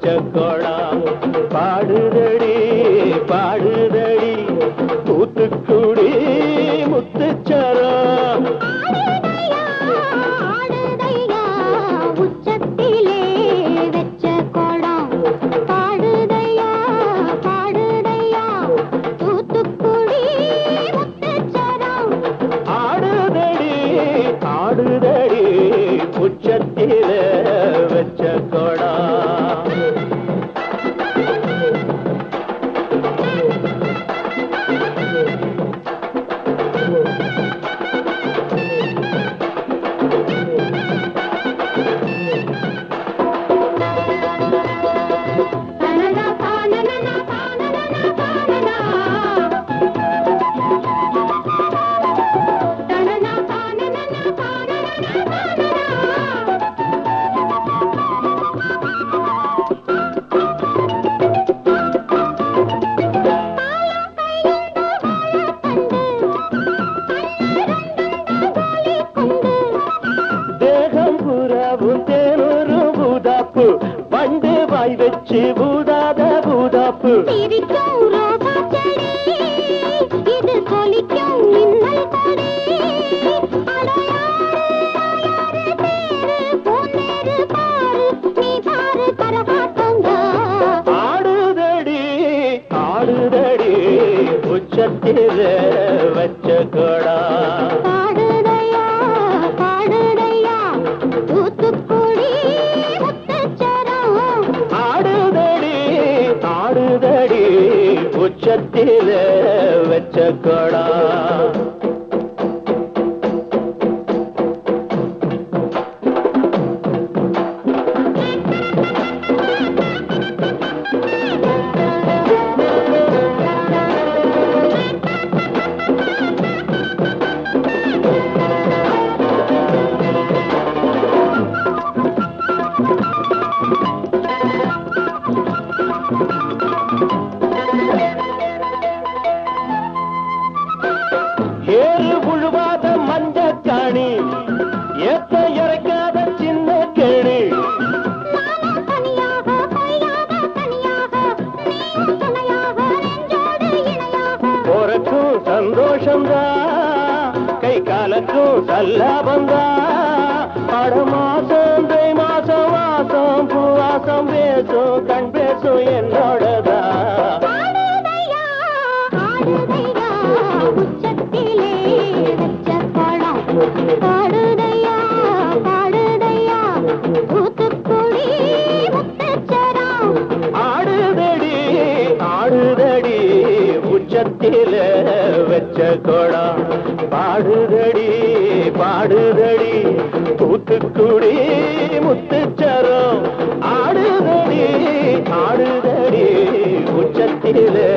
வச்ச கோடம் பாடுதடி பாடுதடி தூத்துக்குடி முத்துச்சரம் ஆடுதையா உச்சத்திலே வெச்ச கோடம் பாடுதையா பாடுதையா தூத்துக்குடி முத்துச்சரம் ஆடுதடி ஆடுதடி உச்சத்தில வச்ச கோடம் தனனா தானனா தானனா தானனா தனனா தானனா தானனா தானனா தேகம் புறாவும் தேனூரும் பூதாப்பு பண்டு வாய் வச்சு பூதாத பூதாப்பு சிரிக்கும் ரோசா செடி இது கொலிக்கும் மின்னல் கொடி அடையாறு அடையாறு தேரு பொன்னேரு பாரு நீ பாரு கரகாட்டங்க ஆடுதடி ஆடுதடி உச்சத்தில வச்ச கோடா பாடுதையா பாடுதையா தூத்துக்குடி முத்துச்சரம் ஆடுதடி ஆடுதடி உச்சத்தில வச்ச கோடா ஏறு புழுவாத மஞ்ச காணி ஏத்த இறக்காத சின்ன கேணி நானும் தனியாக பொய்யாக தனியாக நீயும் துணையாக நெஞ்சோடு இணையாக போறக்கும் சந்தோஷம்தான் கை காலக்கும் சல்லாபந்தான் அட மாசம் தை மாசம் வாசம் பூவாசம் பேசும் கண் பேசும் என்னோடதான் ஆடுதையா ஆடுதையா உச்சத்திலே வெச்ச பழம் பாடுதையா பாடுதையா தூத்துக்குடி முத்துச்சரம் ஆடுதடி ஆடுதடி உச்சத்தில வச்ச கோடம் பாடுதடி பாடுதடி தூத்துக்குடி முத்துச்சரம் ஆடுதடி ஆடுதடி உச்சத்தில